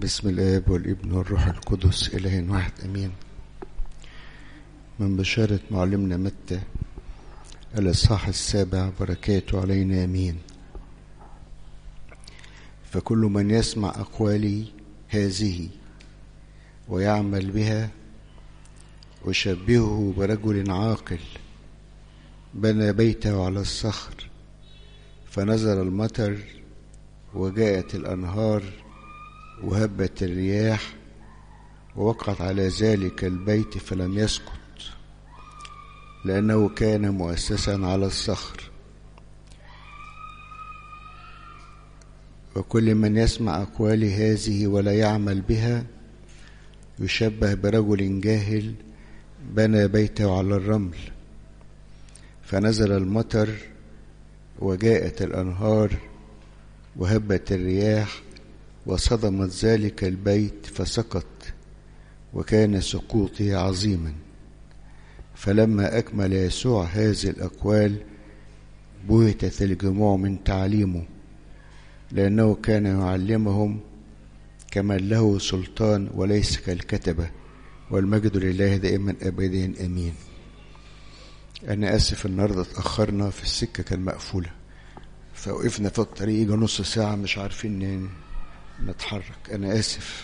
بسم الآب والابن والروح القدس إله واحد أمين من بشارة معلمنا متى الإصحاح السابع بركاته علينا أمين فكل من يسمع أقوالي هذه ويعمل بها أشبهه برجل عاقل بنى بيته على الصخر فنزل المطر وجاءت الأنهار وهبت الرياح ووقعت على ذلك البيت فلم يسقط لأنه كان مؤسسا على الصخر وكل من يسمع أقوالي هذه ولا يعمل بها يشبه برجل جاهل بنى بيته على الرمل فنزل المطر وجاءت الأنهار وهبت الرياح وصدمت ذلك البيت فسقط وكان سقوطه عظيما فلما أكمل يسوع هذه الأقوال بهتت الجموع من تعليمه لأنه كان يعلمهم كمن له سلطان وليس كالكتبة والمجد لله دائما أبدا أمين أنا آسف النهاردة اتأخرنا في السكة كان مقفولة فوقفنا في الطريق يجي نص ساعة مش عارفين نتحرك أنا آسف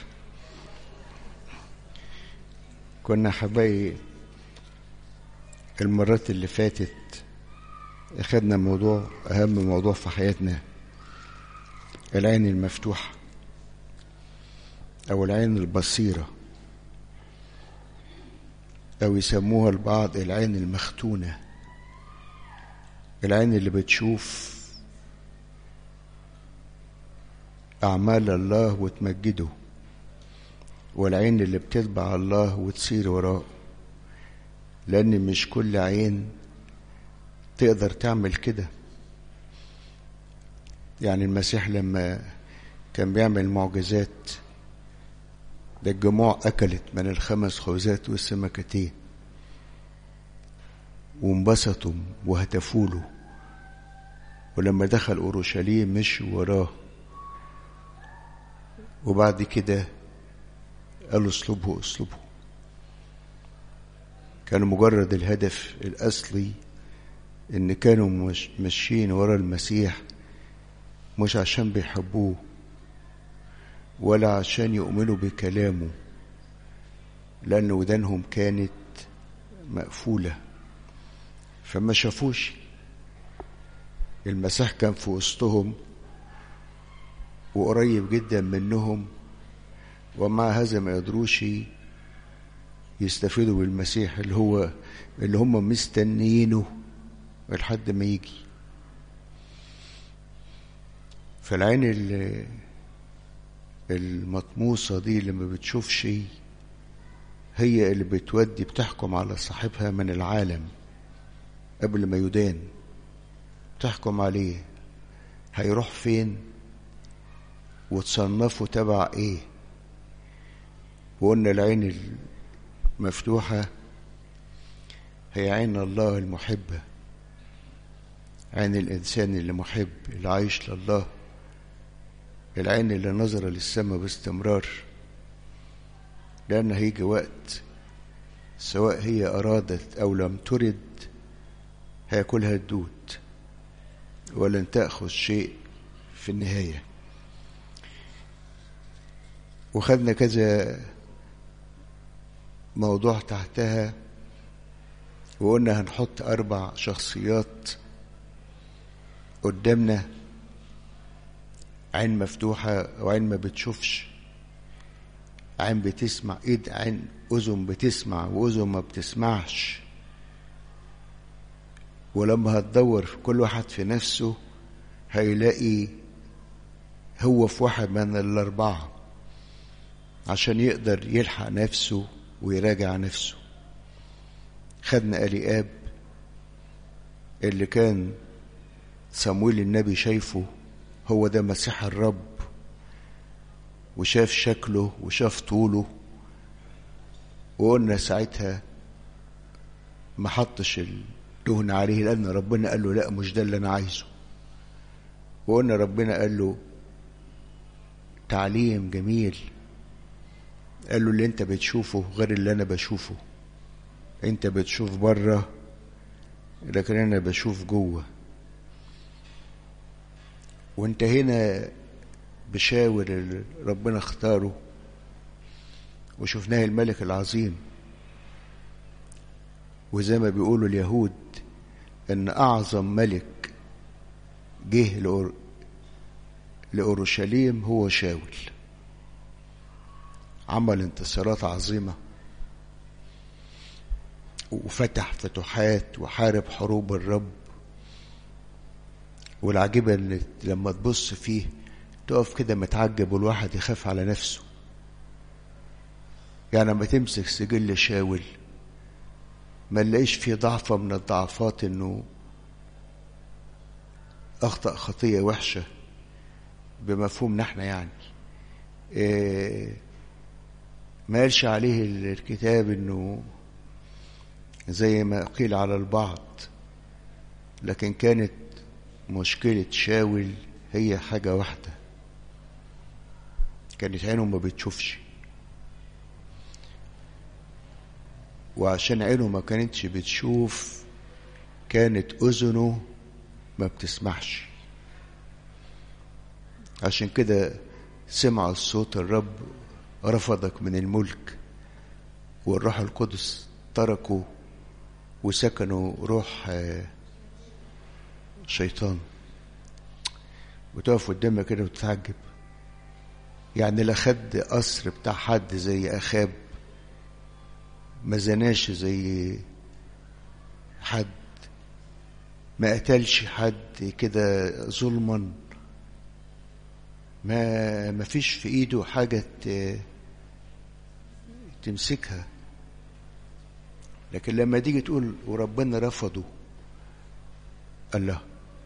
كنا حبايبي المرات اللي فاتت أخدنا موضوع أهم موضوع في حياتنا العين المفتوحة أو العين البصيرة أو يسموها البعض العين المختونة العين اللي بتشوف أعمال الله وتمجده والعين اللي بتتبع الله وتسير وراه لأن مش كل عين تقدر تعمل كده يعني المسيح لما كان بيعمل معجزات ده الجموع أكلت من الخمس خوذات والسمكتين وانبسطوا وهتفوا له ولما دخل أورشليم مشوا وراه وبعد كده قالوا اصلبه اصلبه كانوا مجرد الهدف الأصلي إن كانوا مش ماشيين ورا المسيح مش عشان بيحبوه ولا عشان يؤمنوا بكلامه لأن ودانهم كانت مقفولة فما شافوش المسيح كان في وسطهم وقريب جدا منهم ومع هذا ما يقدروش يستفيدوا بالمسيح اللي هو اللي هم مستنيينه لحد ما يجي فالعين اللي المطموسة دي اللي ما بتشوفش هي اللي بتودي بتحكم على صاحبها من العالم قبل ما يدان تحكم عليه هيروح فين وتصنفه تبع ايه وقلنا العين المفتوحة هي عين الله المحبة عين الإنسان اللي محب اللي عايش لله العين اللي نظر للسماء باستمرار لأن هيجي وقت سواء هي أرادت أو لم ترد هياكلها الدود ولن تأخذ شيء في النهاية وخدنا كذا موضوع تحتها وقلنا هنحط أربع شخصيات قدامنا عين مفتوحة وعين ما بتشوفش عين بتسمع ايد عين اذن بتسمع واذن ما بتسمعش ولما هتدور في كل واحد في نفسه هيلاقي هو في واحد من الأربعة عشان يقدر يلحق نفسه ويراجع نفسه خدنا ألياب اللي كان صمويل النبي شايفه هو ده مسيح الرب وشاف شكله وشاف طوله وقلنا ساعتها ما حطش الدهن عليه لأن ربنا قال له لا مش ده اللي أنا عايزه وقلنا ربنا قال له تعليم جميل قال له اللي انت بتشوفه غير اللي انا بشوفه انت بتشوف بره لكن انا بشوف جوه وانت هنا بشاور اللي ربنا اختاره وشفناه الملك العظيم وزي ما بيقولوا اليهود ان اعظم ملك جه لأور... لاورشليم هو شاول عمل انتصارات عظيمه وفتح فتوحات وحارب حروب الرب والعجيبه ان لما تبص فيه تقف كده متعجب والواحد يخاف على نفسه يعني لما تمسك سجل شاول ما نلاقيش فيه ضعفة من الضعفات انه اخطأ خطية وحشة بمفهومنا احنا يعني إيه ما قالش عليه الكتاب انه زي ما قيل على البعض لكن كانت مشكلة شاول هي حاجة واحدة كانت عينه ما بتشوفش وعشان عينه ما كانتش بتشوف كانت أذنه ما بتسمعش عشان كده سمع الصوت الرب رفضك من الملك والروح القدس تركه وسكنوا روح شيطان وتقف قدامك كده وتتعجب يعني لا خد قصر بتاع حد زي أخاب ما زناش زي حد ما قتلش حد كده ظلما ما ما فيش في ايده حاجة تمسكها لكن لما تيجي تقول وربنا رفضه الله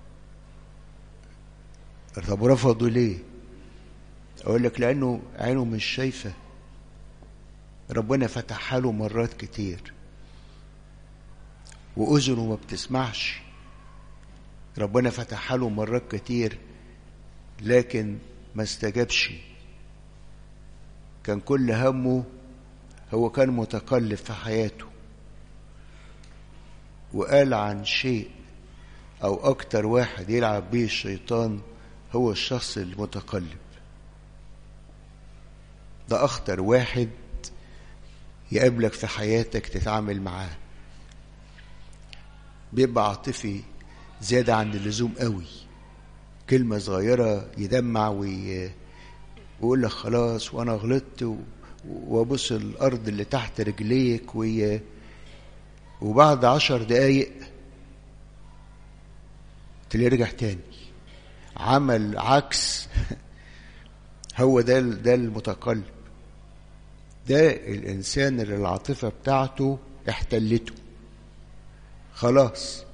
طب رفضه ليه اقول لك لانه عينه مش شايفه ربنا فتحها له مرات كتير واذنه ما بتسمعش ربنا فتحها له مرات كتير لكن ما استجابش كان كل همه هو كان متقلب في حياته وقال عن شيء او اكتر واحد يلعب بيه الشيطان هو الشخص المتقلب ده اخطر واحد يقابلك في حياتك تتعامل معاه بيبقى عاطفي زيادة عن اللزوم قوي كلمة صغيرة يدمع وي... ويقول لك خلاص وانا غلطت وابص الارض اللي تحت رجليك وي... وبعد عشر دقايق تلاقيه رجع تاني عمل عكس هو ده ده المتقلب ده الانسان اللي العاطفه بتاعته احتلته خلاص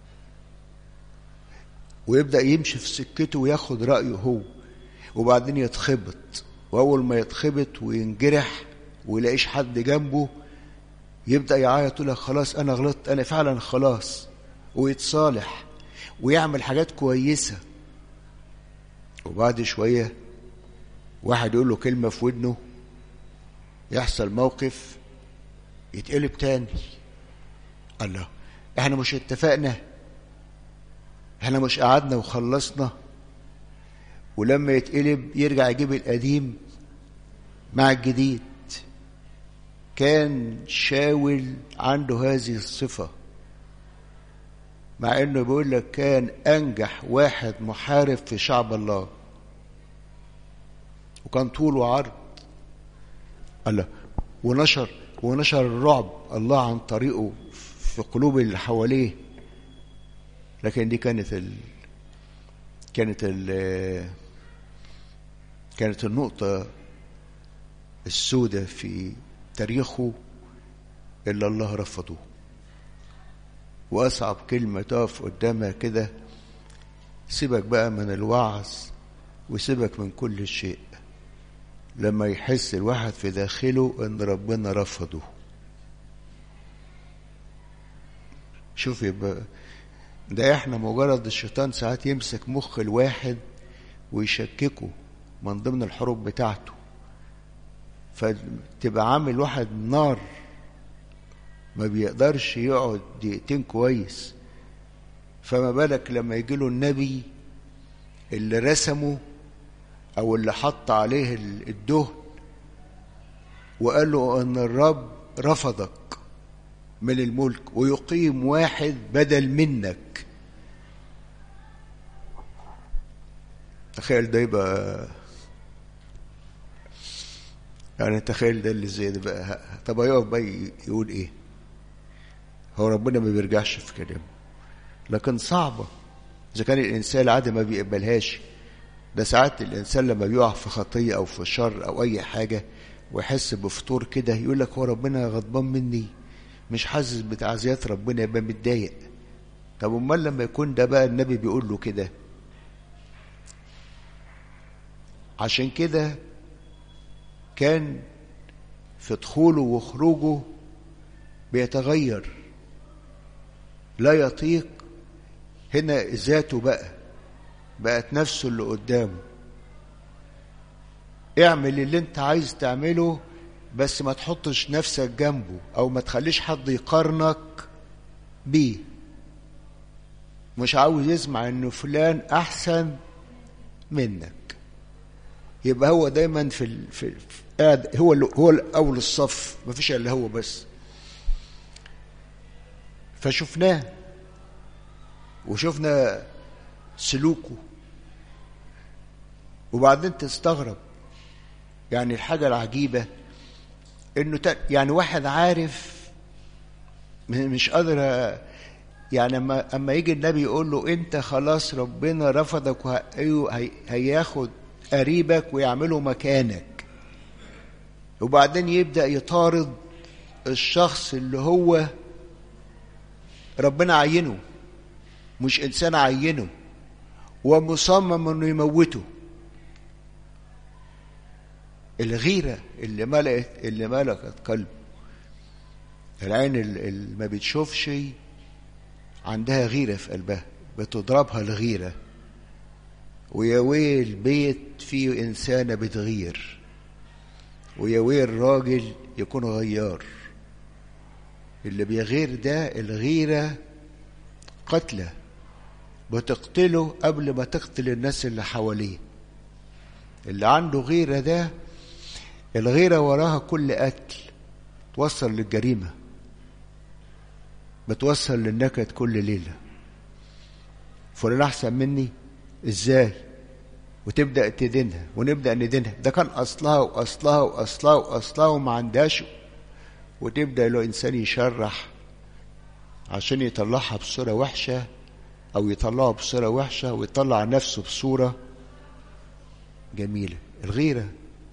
ويبدا يمشي في سكته وياخد رايه هو وبعدين يتخبط واول ما يتخبط وينجرح ويلاقيش حد جنبه يبدا يعيط يقول لك خلاص انا غلطت انا فعلا خلاص ويتصالح ويعمل حاجات كويسه وبعد شويه واحد يقول له كلمه في ودنه يحصل موقف يتقلب تاني الله احنا مش اتفقنا احنا مش قعدنا وخلصنا ولما يتقلب يرجع يجيب القديم مع الجديد كان شاول عنده هذه الصفة مع انه بيقول لك كان انجح واحد محارب في شعب الله وكان طول وعرض الله ونشر ونشر الرعب الله عن طريقه في قلوب اللي حواليه لكن دي كانت ال... كانت ال... كانت النقطة السوداء في تاريخه اللي الله رفضه وأصعب كلمة تقف قدامها كده سيبك بقى من الوعظ وسيبك من كل شيء لما يحس الواحد في داخله ان ربنا رفضه شوف يبقى ده احنا مجرد الشيطان ساعات يمسك مخ الواحد ويشككه من ضمن الحروب بتاعته فتبقى عامل واحد نار ما بيقدرش يقعد دقيقتين كويس فما بالك لما يجي له النبي اللي رسمه او اللي حط عليه الدهن وقال له ان الرب رفضك من الملك ويقيم واحد بدل منك تخيل ده يبقى يعني تخيل ده اللي زي ده بقى طب هيقف بقى يقول ايه هو ربنا ما بيرجعش في كلامه لكن صعبه اذا كان الانسان العادي ما بيقبلهاش ده ساعات الانسان لما بيقع في خطيه او في شر او اي حاجه ويحس بفطور كده يقول لك هو ربنا غضبان مني مش حاسس بتعزيات ربنا يبقى متضايق طب امال لما يكون ده بقى النبي بيقول له كده عشان كده كان في دخوله وخروجه بيتغير لا يطيق هنا ذاته بقى بقت نفسه اللي قدامه اعمل اللي انت عايز تعمله بس ما تحطش نفسك جنبه او ما تخليش حد يقارنك بيه مش عاوز يسمع ان فلان احسن منك يبقى هو دايما في ال... في قاعد هو اللي هو اول الصف ما فيش الا هو بس فشفناه وشفنا سلوكه وبعدين تستغرب يعني الحاجة العجيبة انه يعني واحد عارف مش قادر يعني اما اما يجي النبي يقول له انت خلاص ربنا رفضك وهياخد قريبك ويعمله مكانك وبعدين يبدا يطارد الشخص اللي هو ربنا عينه مش انسان عينه ومصمم انه يموته الغيره اللي ملأت اللي ملكت قلبه العين اللي ما بتشوفش عندها غيره في قلبها بتضربها الغيره ويا ويل بيت فيه انسانه بتغير ويا ويل راجل يكون غيار اللي بيغير ده الغيره قتله بتقتله قبل ما تقتل الناس اللي حواليه اللي عنده غيره ده الغيره وراها كل قتل توصل للجريمه بتوصل للنكد كل ليله فلان احسن مني ازاي وتبدا تدينها ونبدا ندينها ده كان اصلها واصلها واصلها واصلها وما عندهاش وتبدا لو انسان يشرح عشان يطلعها بصوره وحشه او يطلعها بصوره وحشه ويطلع نفسه بصوره جميله الغيره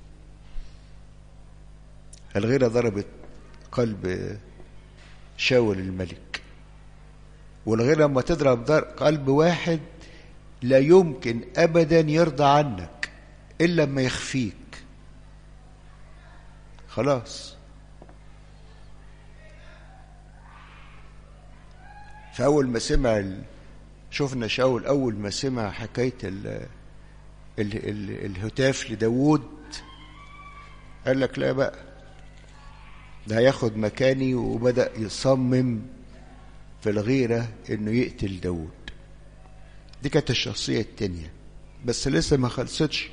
الغيره ضربت قلب شاول الملك والغيره لما تضرب قلب واحد لا يمكن ابدا يرضى عنك الا لما يخفيك خلاص فاول ما سمع ال... شفنا شاول اول ما سمع حكايه ال... ال... ال... الهتاف لداوود قال لك لا بقى ده هياخد مكاني وبدا يصمم في الغيره انه يقتل داوود دي كانت الشخصية التانية بس لسه ما خلصتش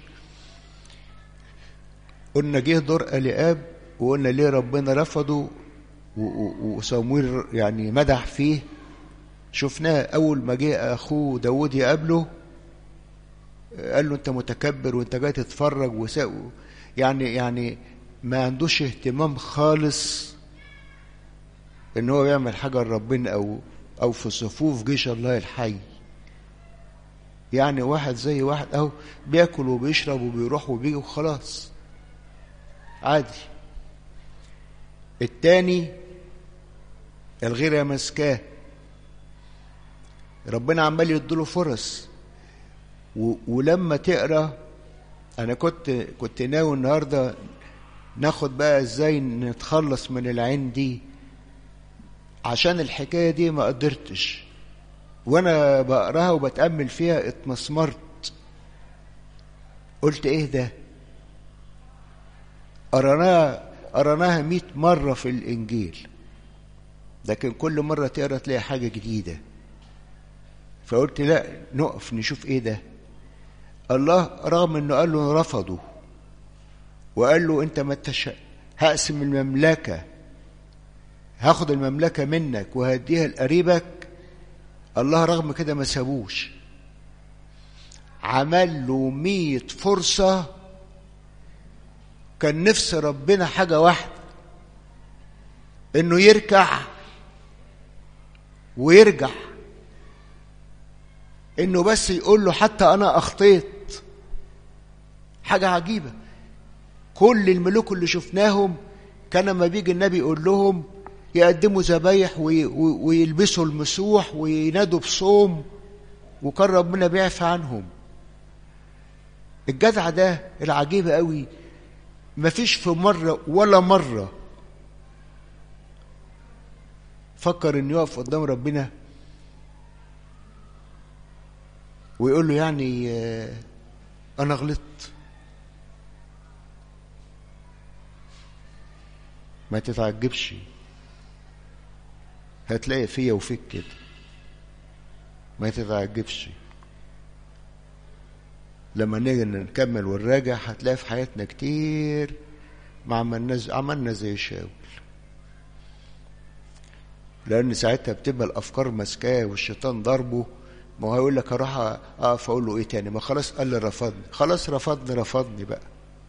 قلنا جه دور الياب وقلنا ليه ربنا رفضه وصمويل يعني مدح فيه شفناه اول ما جه اخوه داود يقابله قال له انت متكبر وانت جاي تتفرج وساء يعني يعني ما عندوش اهتمام خالص ان هو يعمل حاجه لربنا او او في صفوف جيش الله الحي يعني واحد زي واحد اهو بياكل وبيشرب وبيروح وبيجي وخلاص عادي التاني الغيره ماسكاه ربنا عمال يديله فرص و... ولما تقرا انا كنت كنت ناوي النهارده ناخد بقى ازاي نتخلص من العين دي عشان الحكايه دي ما قدرتش وانا بقراها وبتامل فيها اتمسمرت قلت ايه ده قرناها قرناها مئة مرة في الإنجيل لكن كل مرة تقرا تلاقي حاجة جديدة فقلت لا نقف نشوف ايه ده الله رغم انه قال له رفضه وقال له انت ما تش... هقسم المملكة هاخد المملكة منك وهديها لقريبك الله رغم كده ما سابوش عمل له مية فرصة كان نفس ربنا حاجة واحدة انه يركع ويرجع انه بس يقول له حتى انا اخطيت حاجة عجيبة كل الملوك اللي شفناهم كان لما بيجي النبي يقول لهم يقدموا ذبايح ويلبسوا المسوح وينادوا بصوم وكان ربنا بيعفى عنهم الجدع ده العجيب قوي مفيش في مرة ولا مرة فكر انه يقف قدام ربنا ويقول له يعني انا غلطت ما تتعجبش هتلاقي فيا وفيك كده ما تتعجبش لما نيجي نكمل ونراجع هتلاقي في حياتنا كتير ما عملنا عملنا زي شاول لان ساعتها بتبقى الافكار ماسكاه والشيطان ضربه ما هو هيقول لك اروح اقف اقول له ايه تاني ما خلاص قال لي رفضني خلاص رفضني رفضني بقى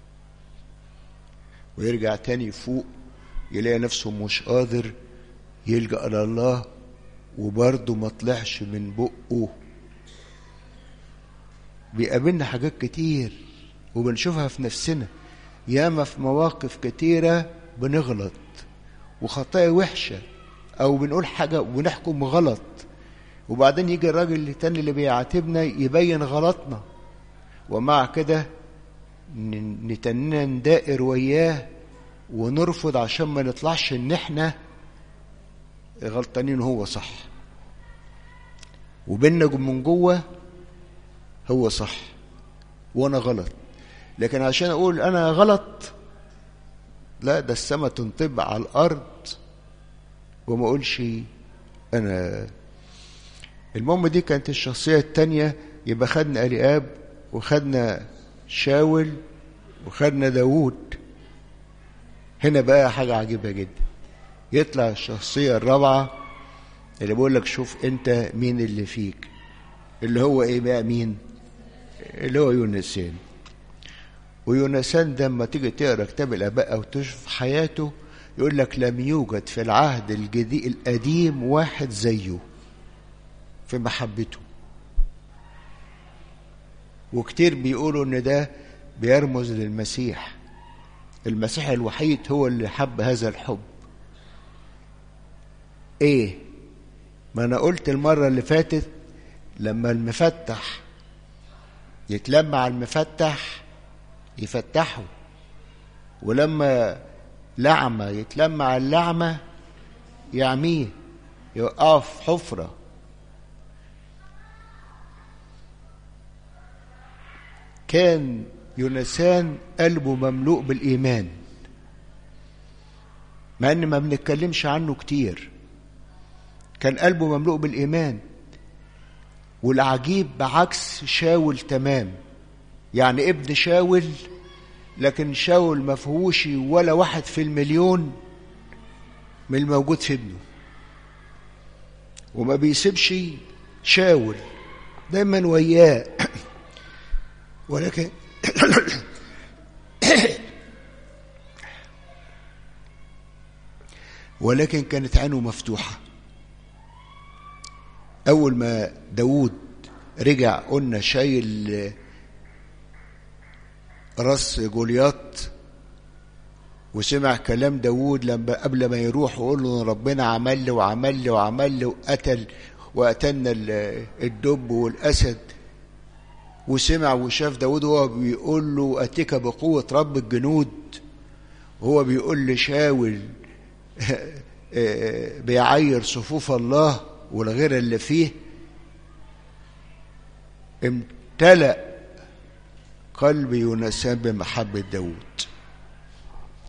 ويرجع تاني يفوق يلاقي نفسه مش قادر يلجأ إلى الله وبرضه ما طلعش من بقه بيقابلنا حاجات كتير وبنشوفها في نفسنا ياما في مواقف كتيرة بنغلط وخطايا وحشة أو بنقول حاجة ونحكم غلط وبعدين يجي الراجل التاني اللي بيعاتبنا يبين غلطنا ومع كده نتننا ندائر وياه ونرفض عشان ما نطلعش ان احنا غلطانين هو صح وبيننا من جوه هو صح وانا غلط لكن عشان اقول انا غلط لا ده السما تنطب على الارض وما اقولش انا المهم دي كانت الشخصيه التانية يبقى خدنا الياب وخدنا شاول وخدنا داوود هنا بقى حاجة عجيبة جدا يطلع الشخصية الرابعة اللي بقول لك شوف انت مين اللي فيك اللي هو ايه بقى مين اللي هو يونسان ويونسان ده لما تيجي تقرا كتاب الاباء او تشوف حياته يقول لك لم يوجد في العهد الجديد القديم واحد زيه في محبته وكتير بيقولوا ان ده بيرمز للمسيح المسيح الوحيد هو اللي حب هذا الحب ايه ما انا قلت المرة اللي فاتت لما المفتح يتلم على المفتح يفتحه ولما لعمة يتلم على اللعمة يعميه يوقعه في حفرة كان يونسان قلبه مملوء بالإيمان مع إن ما بنتكلمش عنه كتير كان قلبه مملوء بالإيمان والعجيب بعكس شاول تمام يعني ابن شاول لكن شاول ما فيهوش ولا واحد في المليون من الموجود في ابنه وما بيسيبش شاول دايما وياه ولكن ولكن كانت عينه مفتوحة أول ما داود رجع قلنا شايل راس جولياط وسمع كلام داود لما قبل ما يروح ويقول له ربنا عمل لي وعمل لي وعمل لي وقتل وقتلنا الدب والأسد وسمع وشاف داود وهو بيقول له أتيك بقوة رب الجنود وهو بيقول لشاول بيعير صفوف الله والغير اللي فيه امتلأ قلب يونسان بمحبة داود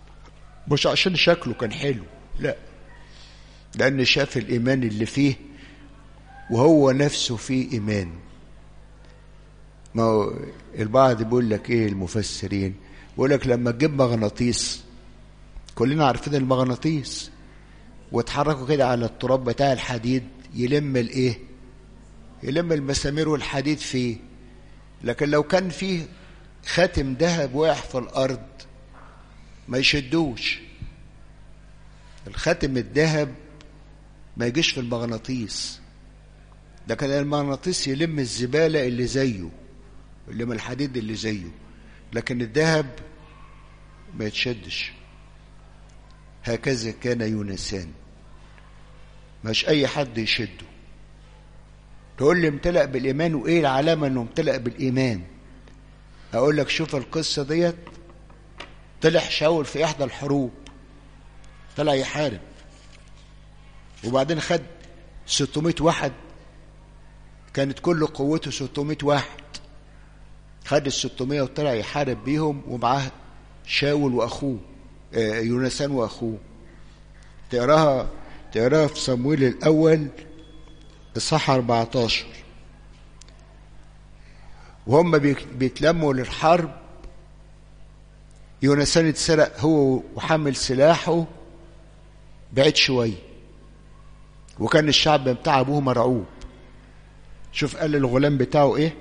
مش عشان شكله كان حلو لا لأن شاف الإيمان اللي فيه وهو نفسه فيه إيمان ما هو البعض بيقول لك إيه المفسرين بيقول لك لما تجيب مغناطيس كلنا عارفين المغناطيس وتحركوا كده على التراب بتاع الحديد يلم الايه يلم المسامير والحديد فيه لكن لو كان فيه خاتم ذهب واقع في الارض ما يشدوش الخاتم الذهب ما يجيش في المغناطيس لكن المغناطيس يلم الزباله اللي زيه اللي من الحديد اللي زيه لكن الذهب ما يتشدش هكذا كان يونسان مش اي حد يشده تقول لي امتلأ بالايمان وايه العلامه انه امتلأ بالايمان اقول لك شوف القصه ديت طلع شاول في احدى الحروب طلع يحارب وبعدين خد 600 واحد كانت كل قوته 600 واحد خد ال 600 وطلع يحارب بيهم ومعاه شاول واخوه يونسان واخوه تقراها تقراها في صمويل الاول اصحاح 14 وهم بيتلموا للحرب يونسان اتسرق هو وحمل سلاحه بعيد شويه وكان الشعب بتاع ابوه مرعوب شوف قال للغلام بتاعه ايه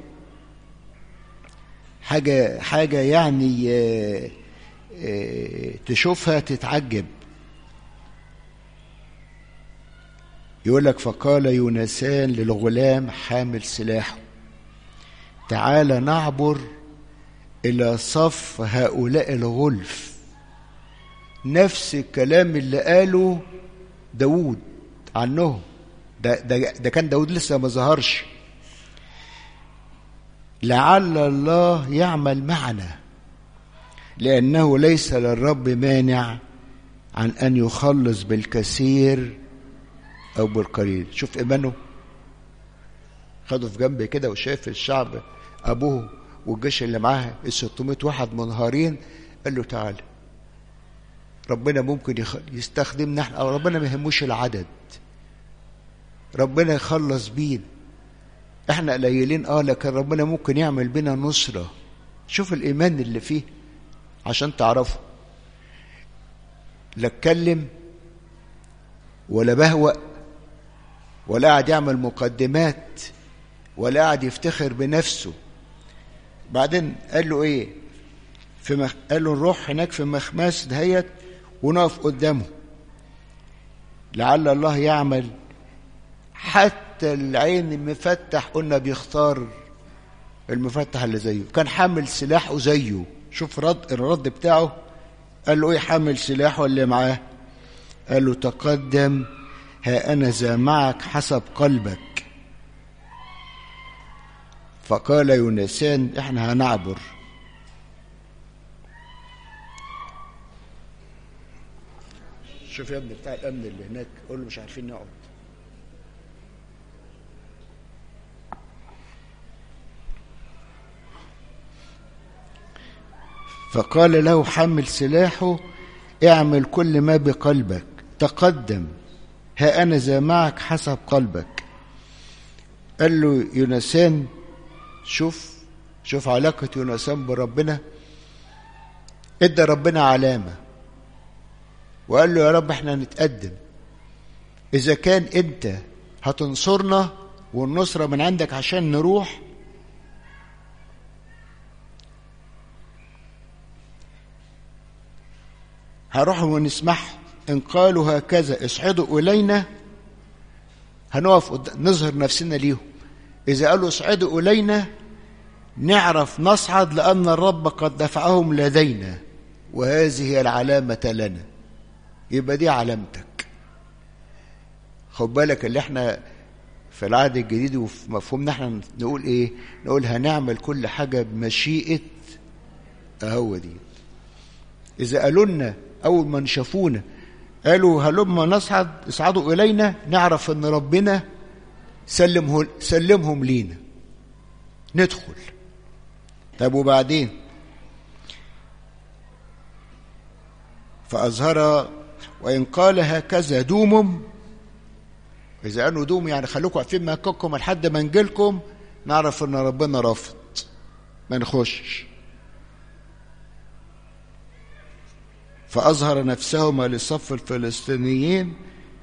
حاجه حاجه يعني آه تشوفها تتعجب يقول لك فقال يونسان للغلام حامل سلاحه تعال نعبر إلى صف هؤلاء الغلف نفس الكلام اللي قاله داود عنهم ده, ده, ده كان داود لسه ما ظهرش لعل الله يعمل معنا لأنه ليس للرب مانع عن أن يخلص بالكثير أو بالقليل شوف إيمانه خده في جنب كده وشاف الشعب أبوه والجيش اللي معاه ال 600 واحد منهارين قال له تعالى ربنا ممكن يستخدمنا احنا أو ربنا ما يهموش العدد ربنا يخلص بينا احنا قليلين اه لكن ربنا ممكن يعمل بينا نصره شوف الايمان اللي فيه عشان تعرفوا لا اتكلم ولا بهوأ ولا قاعد يعمل مقدمات ولا قاعد يفتخر بنفسه بعدين قال له ايه في مخ... قال له نروح هناك في مخماس دهيت ونقف قدامه لعل الله يعمل حتى العين المفتح قلنا بيختار المفتح اللي زيه كان حامل سلاحه زيه شوف رد الرد بتاعه قال له ايه حامل سلاحه اللي معاه قال له تقدم ها انا ذا معك حسب قلبك فقال يونسان احنا هنعبر شوف يا ابني بتاع الامن اللي هناك قول له مش عارفين نقعد فقال له حمل سلاحه اعمل كل ما بقلبك تقدم ها أنا ذا معك حسب قلبك قال له يونسان شوف شوف علاقة يونسان بربنا ادى ربنا علامة وقال له يا رب احنا نتقدم إذا كان أنت هتنصرنا والنصرة من عندك عشان نروح هروح ونسمعهم إن قالوا هكذا اصعدوا إلينا هنقف نظهر نفسنا ليهم إذا قالوا اصعدوا إلينا نعرف نصعد لأن الرب قد دفعهم لدينا وهذه هي العلامة لنا يبقى دي علامتك خد بالك اللي احنا في العهد الجديد وفي مفهومنا احنا نقول ايه نقول هنعمل كل حاجة بمشيئة اهو دي اذا قالوا لنا اول ما شافونا قالوا هلما نصعد اصعدوا الينا نعرف ان ربنا سلمه سلمهم لينا ندخل طب وبعدين فأظهر وإن قال هكذا دومم إذا قالوا دوم يعني خلوكم واقفين مكانكم لحد ما نجيلكم نعرف إن ربنا رافض ما نخش فأظهر نفسهما لصف الفلسطينيين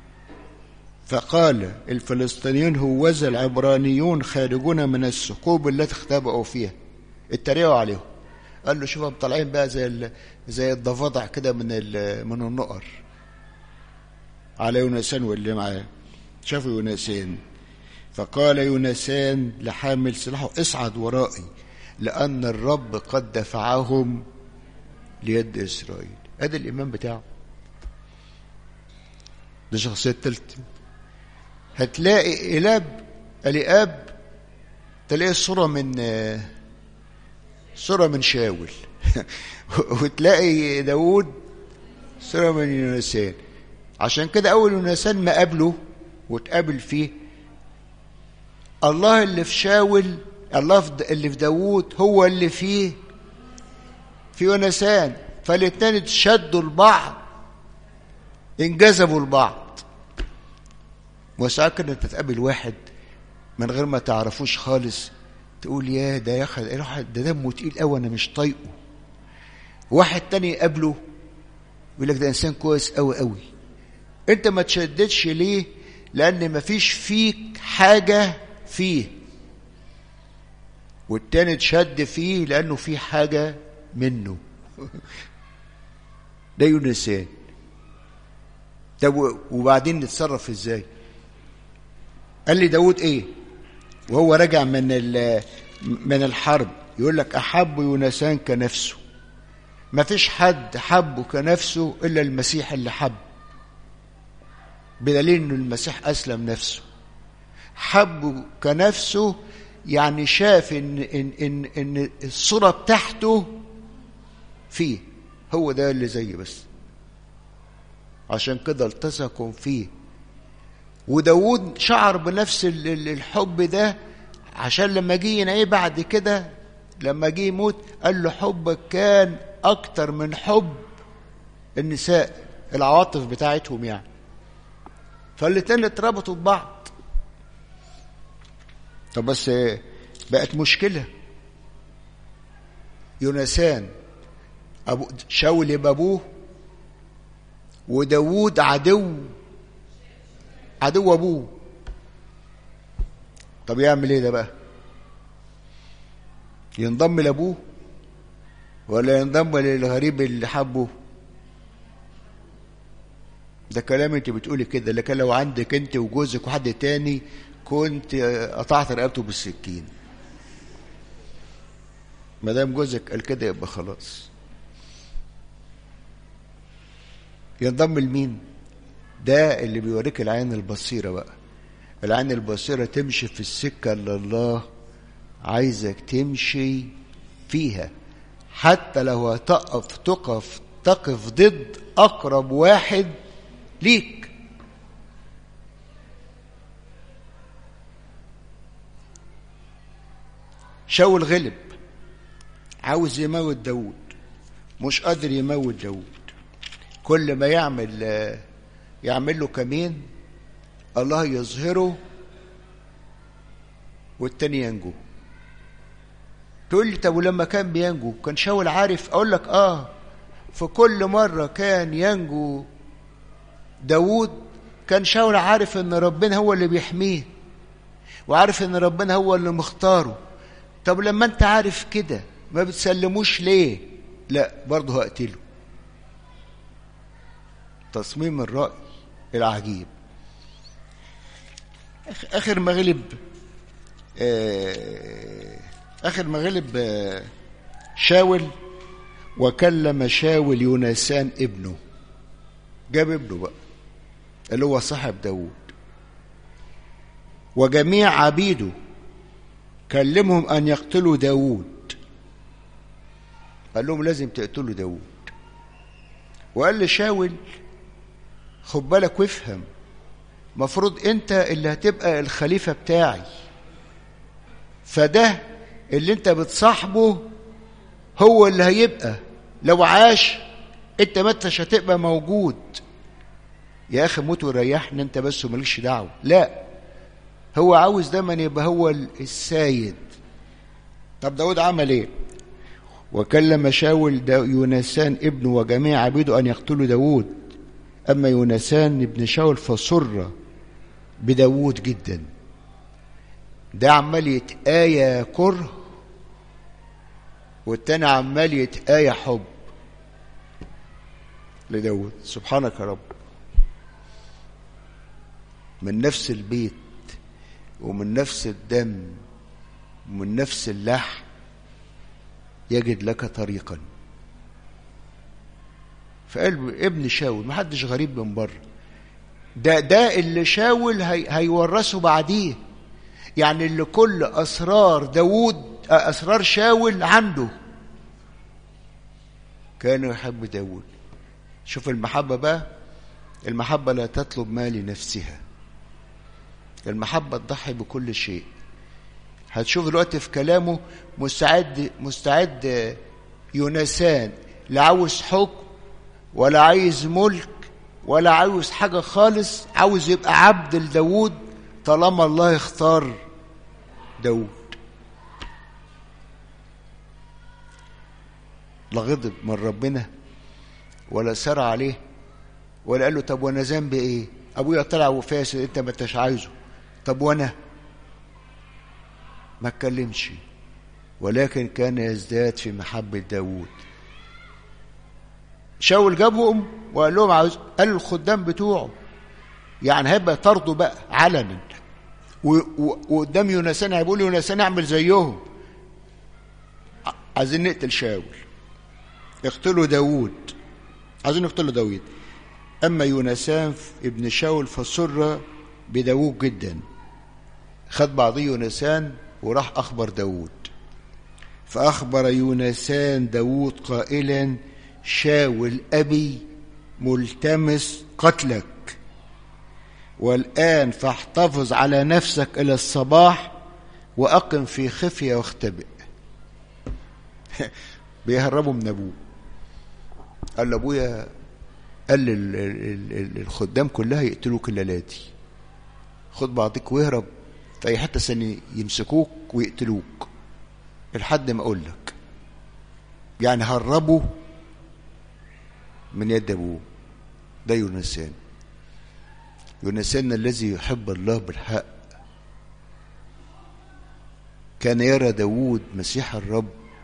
فقال الفلسطينيون هوذا العبرانيون خارجون من الثقوب التي اختبأوا فيها اتريقوا عليهم قال له شوفهم طالعين بقى زي زي الضفادع كده من من النقر على يونسان واللي معاه شافوا يونسان فقال يونسان لحامل سلاحه اصعد ورائي لأن الرب قد دفعهم ليد إسرائيل ادي الإيمان بتاعه ده شخصية تالتة هتلاقي إلاب الإاب تلاقي صورة من صورة من شاول وتلاقي داود صورة من يونسان عشان كده أول يونسان ما قابله وتقابل فيه الله اللي في شاول الله اللي في داوود هو اللي فيه في يونسان فالاتنين اتشدوا لبعض انجذبوا لبعض وساعات كده تتقابل واحد من غير ما تعرفوش خالص تقول يا ده يا اخي ده دمه تقيل قوي انا مش طايقه واحد تاني يقابله يقول لك ده انسان كويس قوي قوي انت ما تشددش ليه لان مفيش فيك حاجه فيه والتاني تشد فيه لانه في حاجه منه ده يونسان طب وبعدين نتصرف ازاي قال لي داود ايه وهو راجع من من الحرب يقول لك احب يونسان كنفسه ما فيش حد حبه كنفسه الا المسيح اللي حب بدليل ان المسيح اسلم نفسه حبه كنفسه يعني شاف ان ان ان, إن الصوره بتاعته فيه هو ده اللي زي بس عشان كده التصقوا فيه وداود شعر بنفس الحب ده عشان لما جه ينعيه بعد كده لما جه يموت قال له حبك كان اكتر من حب النساء العواطف بتاعتهم يعني فالاتنين اتربطوا ببعض طب بس بقت مشكلة يونسان أبو شاول يبقى أبوه وداوود عدو عدو أبوه طب يعمل إيه ده بقى؟ ينضم لأبوه ولا ينضم للغريب اللي حبه؟ ده كلام انت بتقولي كده لكن لو عندك انت وجوزك وحد تاني كنت قطعت رقبته بالسكين ما دام جوزك قال كده يبقى خلاص ينضم لمين ده اللي بيوريك العين البصيرة بقى العين البصيرة تمشي في السكة اللي الله عايزك تمشي فيها حتى لو هتقف تقف تقف ضد أقرب واحد ليك شاول غلب عاوز يموت داود مش قادر يموت داود كل ما يعمل يعمل له كمين الله يظهره والتاني ينجو تقول لي طب ولما كان بينجو كان شاول عارف اقول لك اه في كل مرة كان ينجو داود كان شاول عارف ان ربنا هو اللي بيحميه وعارف ان ربنا هو اللي مختاره طب لما انت عارف كده ما بتسلموش ليه لا برضه هقتله تصميم الرأي العجيب اخر ما غلب اخر ما غلب شاول وكلم شاول يونسان ابنه جاب ابنه بقى اللي هو صاحب داود وجميع عبيده كلمهم أن يقتلوا داود قال لهم لازم تقتلوا داود وقال لشاول خد بالك وافهم مفروض انت اللي هتبقى الخليفة بتاعي فده اللي انت بتصاحبه هو اللي هيبقى لو عاش انت ما انتش هتبقى موجود يا اخي موت وريحني انت بس ومالكش دعوه لا هو عاوز دايما يبقى هو السيد طب داود عمل ايه وكلم شاول يونسان ابنه وجميع عبيده ان يقتلوا داود اما يونسان ابن شاول فسر بداود جدا ده عمال يتآية كره والتاني عمال يتآية حب لداود سبحانك يا رب من نفس البيت ومن نفس الدم ومن نفس اللحم يجد لك طريقا فقال ابن شاول ما حدش غريب من بره ده ده اللي شاول هي هيورثه بعديه يعني اللي كل اسرار داوود اسرار شاول عنده كان يحب داوود شوف المحبه بقى المحبه لا تطلب ما لنفسها المحبه تضحي بكل شيء هتشوف دلوقتي في كلامه مستعد مستعد يونسان لا عاوز حكم ولا عايز ملك ولا عاوز حاجة خالص عاوز يبقى عبد لداود طالما الله اختار داود لا غضب من ربنا ولا سرع عليه ولا قال له طب وانا ذنبي ايه ابويا طلع وفاسد انت ما انتش عايزه طب وانا ما اتكلمش ولكن كان يزداد في محبة داود شاول جابهم وقال لهم عاوز قال الخدام بتوعه يعني هيبقى طرده بقى علنا وقدام يونسان هيقول يونسان اعمل زيهم عايزين نقتل شاول اقتلوا داوود عايزين يقتلوا داوود اما يونسان ابن شاول فسر بداوود جدا خد بعضيه يونسان وراح اخبر داوود فاخبر يونسان داوود قائلا شاول أبي ملتمس قتلك والآن فاحتفظ على نفسك إلى الصباح وأقم في خفية واختبئ بيهربوا من أبوه قال لأبويا قال الخدام كلها يقتلوك الليلاتي خد بعضك واهرب في أي حتة سنة يمسكوك ويقتلوك لحد ما أقول لك يعني هربوا من يد أبوه ده يونسان يونسان الذي يحب الله بالحق كان يرى داوود مسيح الرب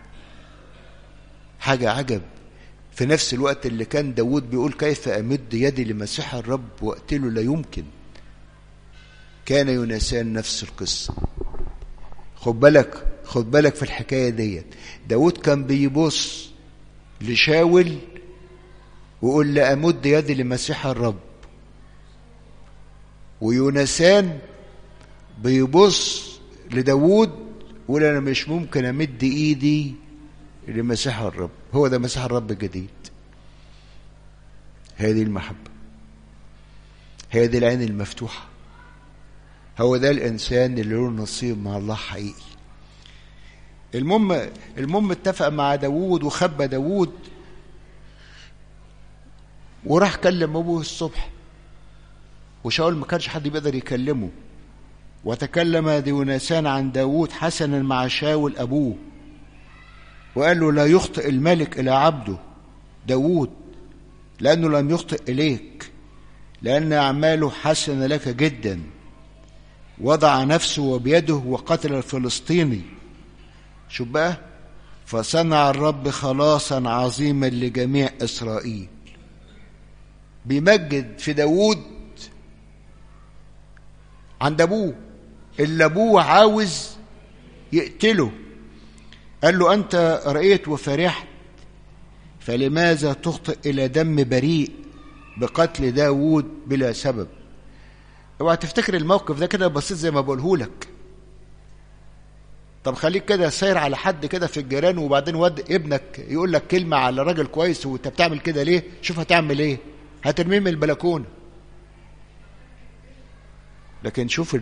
حاجة عجب في نفس الوقت اللي كان داوود بيقول كيف أمد يدي لمسيح الرب وأقتله لا يمكن كان يونسان نفس القصة خد بالك خد بالك في الحكاية ديت داود كان بيبص لشاول ويقول لأمد يدي لمسيح الرب ويونسان بيبص لداود ويقول أنا مش ممكن أمد إيدي لمسيح الرب هو ده مسيح الرب الجديد هذه المحبة هذه العين المفتوحة هو ده الإنسان اللي له نصيب مع الله حقيقي المهم المهم اتفق مع داوود وخبى داوود وراح كلم ابوه الصبح وشاول ما كانش حد بيقدر يكلمه وتكلم ديوناسان عن داوود حسنا مع شاول ابوه وقال له لا يخطئ الملك الى عبده داوود لانه لم يخطئ اليك لان اعماله حسنه لك جدا وضع نفسه بيده وقتل الفلسطيني شوف بقى فصنع الرب خلاصا عظيما لجميع اسرائيل بيمجد في داوود عند ابوه اللي ابوه عاوز يقتله قال له انت رأيت وفرحت فلماذا تخطئ الى دم بريء بقتل داوود بلا سبب اوعى تفتكر الموقف ده كده بسيط زي ما بقوله لك طب خليك كده ساير على حد كده في الجيران وبعدين ود ابنك يقول لك كلمه على راجل كويس وانت بتعمل كده ليه شوف هتعمل ايه هترميه من البلكونه لكن شوف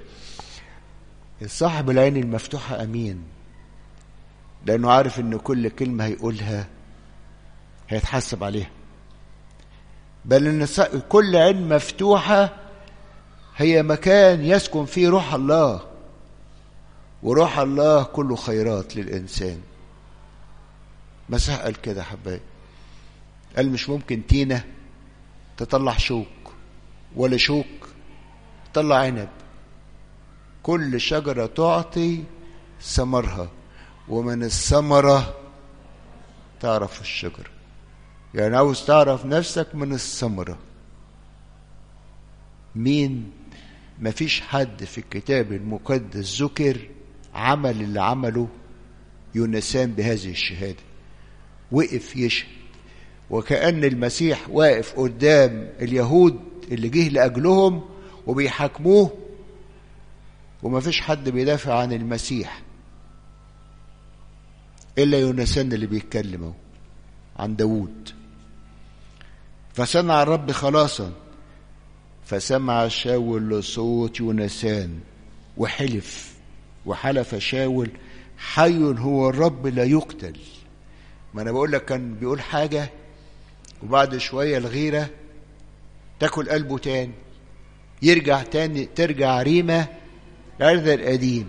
الصاحب العين المفتوحه امين لانه عارف ان كل كلمه هيقولها هيتحاسب عليها بل ان كل عين مفتوحه هي مكان يسكن فيه روح الله وروح الله كله خيرات للانسان مسيح قال كده يا حبايبي قال مش ممكن تينه تطلع شوك ولا شوك تطلع عنب كل شجرة تعطي ثمرها ومن الثمرة تعرف الشجرة يعني عاوز تعرف نفسك من الثمرة مين مفيش حد في الكتاب المقدس ذكر عمل اللي عمله يونسان بهذه الشهادة وقف يشهد وكأن المسيح واقف قدام اليهود اللي جه لأجلهم وبيحاكموه وما فيش حد بيدافع عن المسيح إلا يونسان اللي بيتكلم عن داوود فصنع الرب خلاصا فسمع شاول لصوت يونسان وحلف وحلف شاول حي هو الرب لا يقتل ما انا بقول لك كان بيقول حاجه وبعد شويه الغيره تاكل قلبه تاني يرجع تاني ترجع ريمه العرض القديم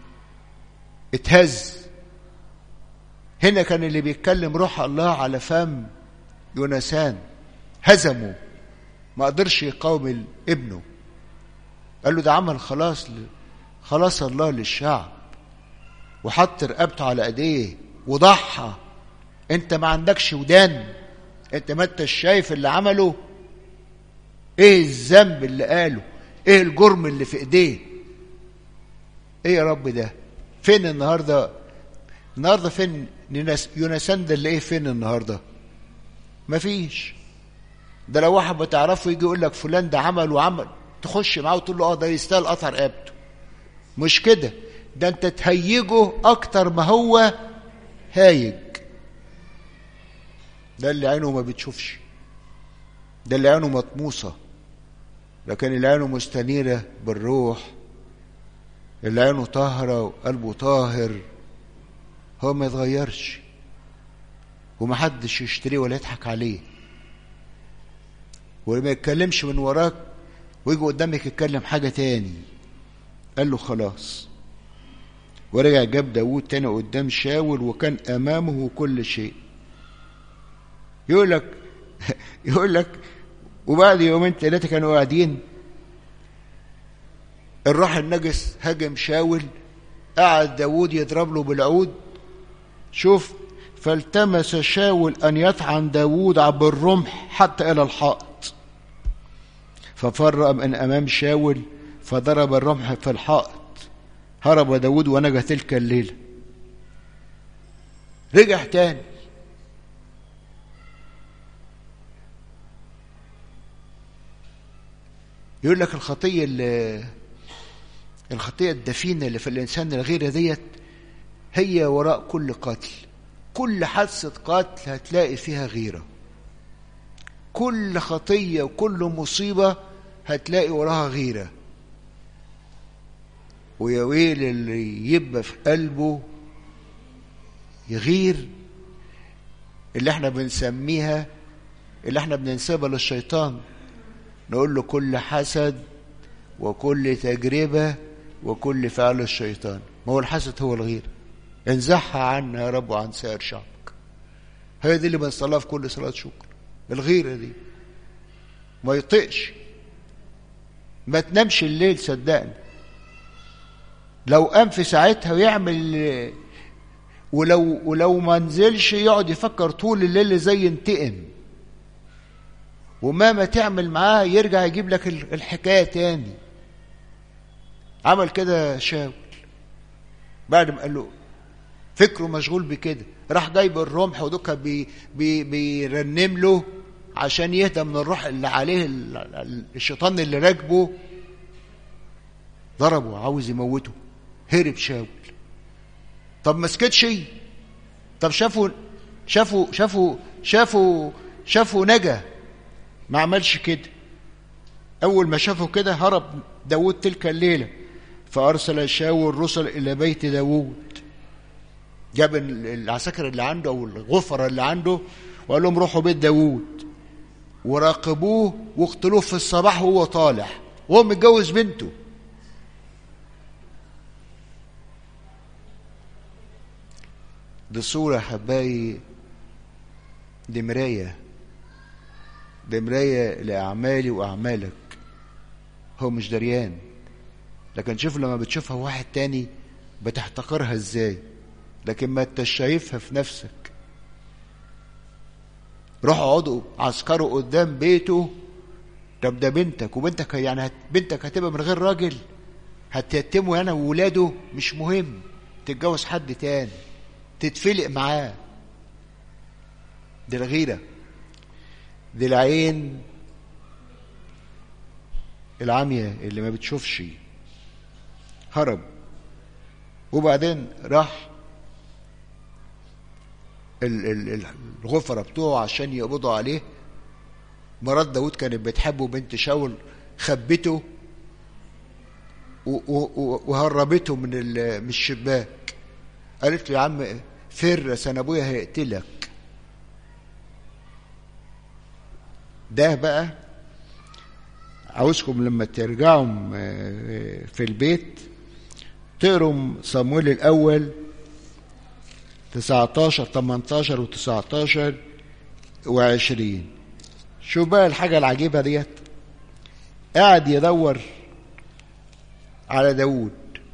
اتهز هنا كان اللي بيتكلم روح الله على فم يونسان هزمه ما قدرش يقاوم ابنه قال له ده عمل خلاص ل... خلاص الله للشعب وحط رقبته على ايديه وضحى انت ما عندكش ودان انت ما انتش شايف اللي عمله ايه الذنب اللي قاله ايه الجرم اللي في ايديه ايه يا رب ده فين النهارده النهارده فين يونسان ده اللي ايه فين النهارده مفيش ده لو واحد بتعرفه يجي يقول لك فلان ده عمل وعمل تخش معاه وتقول له اه ده يستاهل قطع رقبته مش كده ده انت تهيجه اكتر ما هو هايج ده اللي عينه ما بتشوفش ده اللي عينه مطموسة لكن اللي عينه مستنيرة بالروح اللي عينه طاهرة وقلبه طاهر هو ما يتغيرش ومحدش يشتريه ولا يضحك عليه وما يتكلمش من وراك ويجي قدامك يتكلم حاجة تاني قال له خلاص ورجع جاب داوود تاني قدام شاول وكان أمامه كل شيء يقول لك يقول لك وبعد يومين ثلاثة كانوا قاعدين الروح النجس هجم شاول قعد داوود يضرب له بالعود شوف فالتمس شاول أن يطعن داوود بالرمح حتى إلى الحائط ففر من أمام شاول فضرب الرمح في الحائط هرب داود ونجا تلك الليلة رجع تاني يقول لك الخطية اللي الخطية الدفينة اللي في الإنسان الغيرة ديت هي وراء كل قتل كل حادثة قتل هتلاقي فيها غيرة كل خطية وكل مصيبة هتلاقي وراها غيرة ويا ويل اللي يبقى في قلبه يغير اللي احنا بنسميها اللي احنا بننسبها للشيطان نقول له كل حسد وكل تجربة وكل فعل الشيطان ما هو الحسد هو الغير انزحها عنا يا رب وعن سائر شعبك هي دي اللي بنصليها في كل صلاة شكر الغيرة دي ما يطقش ما تنامش الليل صدقني لو قام في ساعتها ويعمل ولو ولو ما نزلش يقعد يفكر طول الليل ازاي ينتقم ومهما تعمل معاه يرجع يجيب لك الحكايه تاني عمل كده شاول بعد ما قال له فكره مشغول بكده راح جايب الرمح ودوكا بي بي بيرنم له عشان يهدى من الروح اللي عليه الشيطان اللي راكبه ضربه عاوز يموته هرب شاول طب ما سكتش طب شافوا شافوا شافوا شافوا شافوا نجا ما عملش كده اول ما شافوا كده هرب داود تلك الليله فارسل شاول الرسل الى بيت داود جاب العساكر اللي عنده او الغفره اللي عنده وقال لهم روحوا بيت داود وراقبوه واقتلوه في الصباح وهو طالع وهو متجوز بنته دي صورة حبايبي دي مراية دي مراية لأعمالي وأعمالك هو مش دريان لكن شوف لما بتشوفها واحد تاني بتحتقرها ازاي لكن ما انتش شايفها في نفسك روحوا اقعدوا عسكروا قدام بيته طب ده بنتك وبنتك يعني هت... بنتك هتبقى من غير راجل هتيتموا انا وولاده مش مهم تتجوز حد تاني تتفلق معاه دي الغيره دي العين العمية اللي ما بتشوفش هرب وبعدين راح الغفرة بتوعه عشان يقبضوا عليه مرات داود كانت بتحبه بنت شاول خبته وهربته من من الشباك قالت له يا عم فر انا ابويا هيقتلك ده بقى عاوزكم لما ترجعوا في البيت تقروا صمويل الاول 19 18 و19 و20 شوف بقى الحاجة العجيبة ديت قاعد يدور على داوود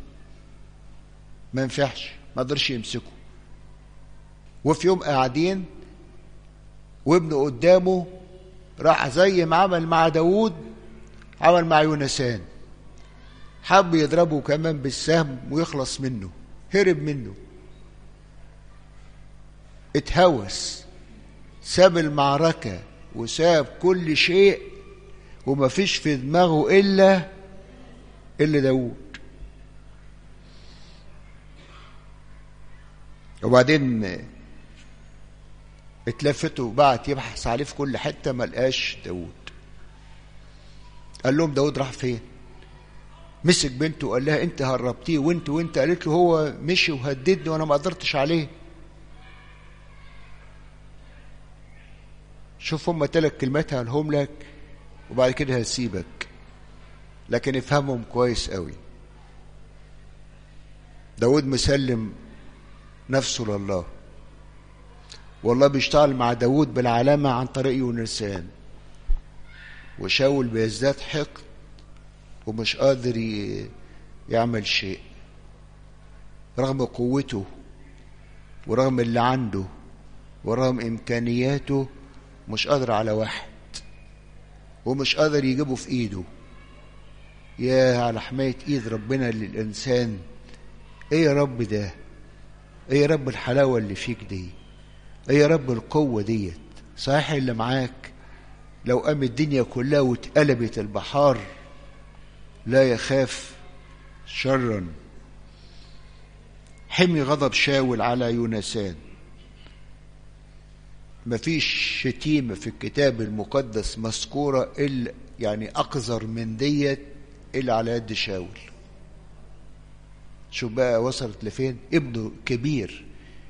ما ينفعش ما قدرش يمسكه وفي يوم قاعدين وابنه قدامه راح زي ما عمل مع داوود عمل مع يونسان حب يضربه كمان بالسهم ويخلص منه هرب منه اتهوس ساب المعركة وساب كل شيء وما فيش في دماغه إلا إلا داود وبعدين اتلفتوا وبعت يبحث عليه في كل حتة ما لقاش داود قال لهم داود راح فين مسك بنته وقال لها انت هربتيه وانت وانت قالت له هو مشي وهددني وانا ما قدرتش عليه شوف هم ثلاث كلمات هقولهم لك وبعد كده هسيبك لكن افهمهم كويس قوي داود مسلم نفسه لله والله بيشتغل مع داود بالعلامة عن طريق يونسان وشاول بيزداد حقد ومش قادر يعمل شيء رغم قوته ورغم اللي عنده ورغم إمكانياته مش قادر على واحد ومش قادر يجيبه في ايده يا على حماية ايد ربنا للإنسان ايه يا رب ده ايه يا رب الحلاوة اللي فيك دي ايه يا رب القوة ديت صحيح اللي معاك لو قام الدنيا كلها واتقلبت البحار لا يخاف شرا حمي غضب شاول على يونسان مفيش شتيمة في الكتاب المقدس مذكورة إلا يعني أقذر من ديت إلا على يد شاول شوف بقى وصلت لفين ابنه كبير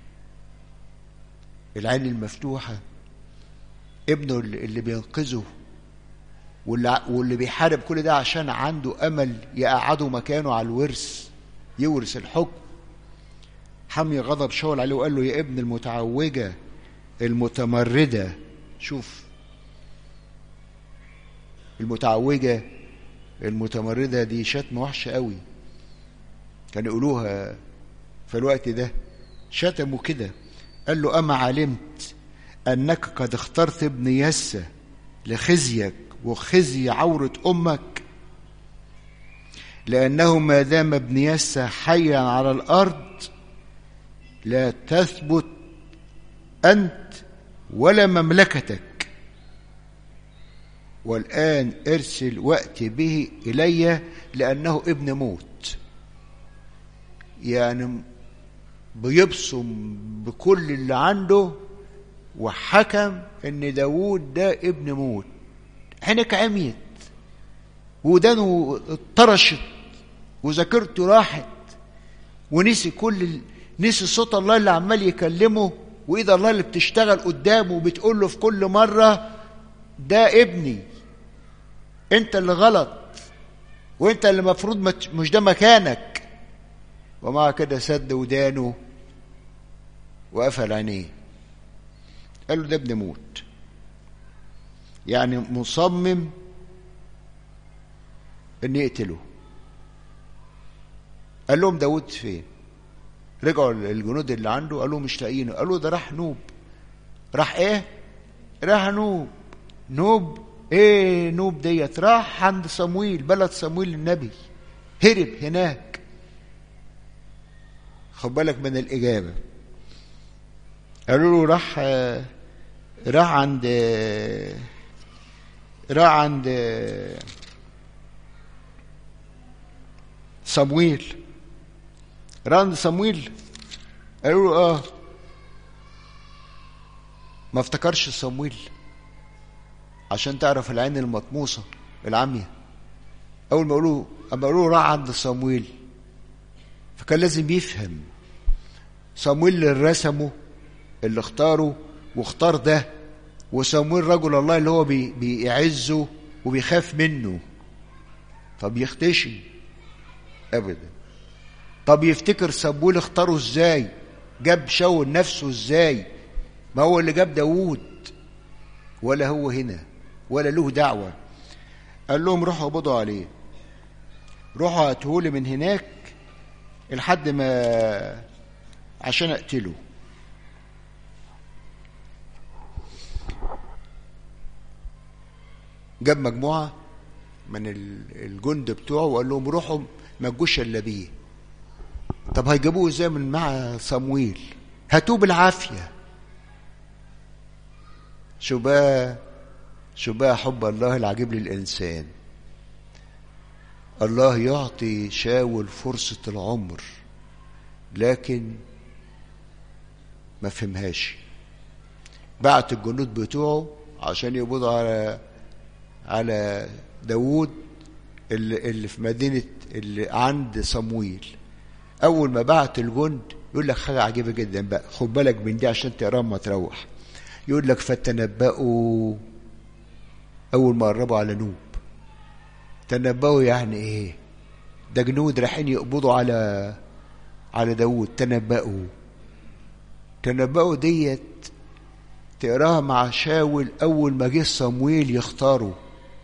العين المفتوحة ابنه اللي بينقذه واللي, واللي بيحارب كل ده عشان عنده أمل يقعده مكانه على الورث يورث الحكم حمي غضب شاول عليه وقال له يا ابن المتعوجة المتمردة شوف المتعوجة المتمردة دي شتم وحشة قوي كانوا يقولوها في الوقت ده شتموا كده قال له أما علمت أنك قد اخترت ابن يسى لخزيك وخزي عورة أمك لأنه ما دام ابن يسى حيا على الأرض لا تثبت أنت ولا مملكتك والآن ارسل وقت به إلي لأنه ابن موت يعني بيبصم بكل اللي عنده وحكم ان داود ده ابن موت عينك عميت ودانه اتطرشت وذاكرته راحت ونسي كل نسي صوت الله اللي عمال يكلمه وايد الله اللي بتشتغل قدامه وبتقول له في كل مره ده ابني انت اللي غلط وانت اللي المفروض مش ده مكانك ومع كده سد ودانه وقفل عينيه قال له ده ابن موت يعني مصمم ان يقتله قال لهم داود فين رجعوا الجنود اللي عنده قالوا مش لاقيينه قالوا ده راح نوب راح ايه راح نوب نوب ايه نوب ديت راح عند صمويل بلد صمويل النبي هرب هناك خد بالك من الاجابه قالوا له راح راح عند راح عند صمويل راح عند صمويل قالوا له اه ما افتكرش صمويل عشان تعرف العين المطموسه العمية اول ما يقولوا اما يقولوا راح عند صمويل فكان لازم يفهم صمويل اللي رسمه اللي اختاره واختار ده وصمويل رجل الله اللي هو بي بيعزه وبيخاف منه فبيختشي ابدا طب يفتكر صمويل اختاره ازاي جاب شاول نفسه ازاي ما هو اللي جاب داوود ولا هو هنا ولا له دعوة قال لهم روحوا اقبضوا عليه روحوا هاتهولي من هناك لحد ما عشان اقتله جاب مجموعة من الجند بتوعه وقال لهم روحوا ما تجوش الا بيه طب هيجيبوه ازاي من مع صمويل هاتوه بالعافيه شو بقى شو بقى حب الله العجيب للإنسان الله يعطي شاول فرصة العمر لكن ما فهمهاش بعت الجنود بتوعه عشان يقبضوا على على داوود اللي, اللي في مدينة اللي عند صمويل أول ما بعت الجند يقول لك حاجة عجيبة جدا بقى خد بالك من دي عشان تقراها ما تروح يقول لك فتنبأوا أول ما قربوا على نوب تنبأوا يعني إيه؟ ده جنود رايحين يقبضوا على على داوود تنبأوا تنبأوا ديت تقراها مع شاول أول ما جه صمويل يختاروا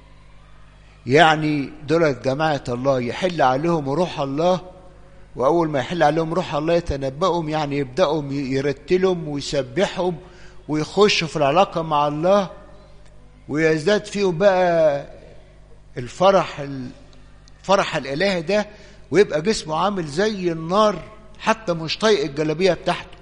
يعني دولت جماعة الله يحل عليهم روح الله وأول ما يحل عليهم روح الله يتنبأهم يعني يبدأوا يرتلهم ويسبحهم ويخشوا في العلاقة مع الله ويزداد فيهم بقى الفرح الفرح الإلهي ده ويبقى جسمه عامل زي النار حتى مش طايق الجلابية بتاعته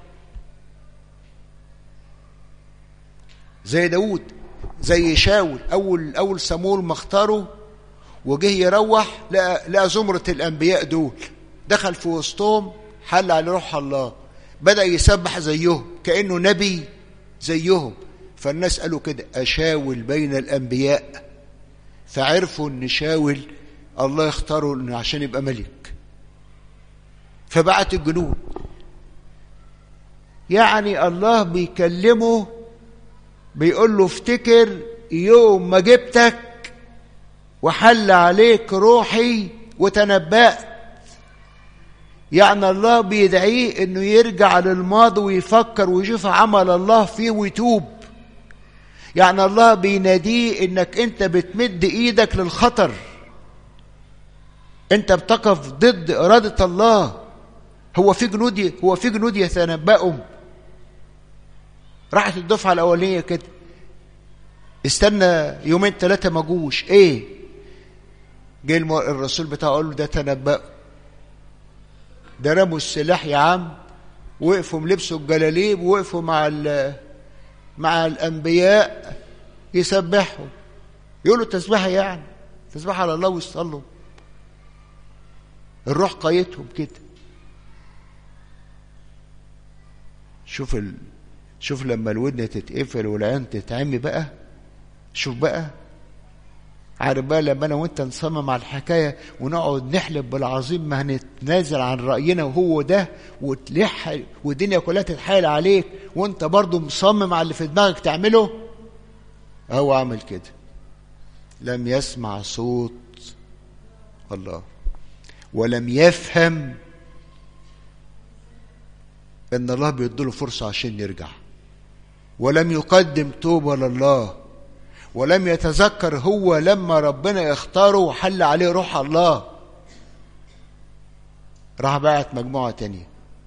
زي داود زي شاول أول أول سمول ما اختاره وجه يروح لقى, لقى زمرة الأنبياء دول دخل في وسطهم حل على روح الله بدأ يسبح زيهم كأنه نبي زيهم فالناس قالوا كده أشاول بين الأنبياء فعرفوا أن شاول الله يختاره إنه عشان يبقى ملك فبعت الجنود يعني الله بيكلمه بيقول له افتكر يوم ما جبتك وحل عليك روحي وتنبأت يعني الله بيدعيه انه يرجع للماضي ويفكر ويشوف عمل الله فيه ويتوب يعني الله بيناديه انك انت بتمد ايدك للخطر انت بتقف ضد اراده الله هو في جنود هو في جنود يتنبأهم راحت الدفعه الاولانيه كده استنى يومين ثلاثه ما جوش ايه جه الرسول بتاعه قال له ده تنبأ ده رموا السلاح يا عم وقفوا لبسوا الجلاليب وقفوا مع مع الانبياء يسبحوا يقولوا تسبيحه يعني تسبيحه على الله ويصلوا الروح قايتهم كده شوف ال... شوف لما الودن تتقفل والعين تتعمي بقى شوف بقى عارف بقى لما انا وانت نصمم على الحكايه ونقعد نحلف بالعظيم ما هنتنازل عن راينا وهو ده وتلح والدنيا كلها تتحايل عليك وانت برضه مصمم على اللي في دماغك تعمله هو عمل كده لم يسمع صوت الله ولم يفهم ان الله بيديله فرصه عشان يرجع ولم يقدم توبه لله ولم يتذكر هو لما ربنا اختاره وحل عليه روح الله راح بعت مجموعه تانيه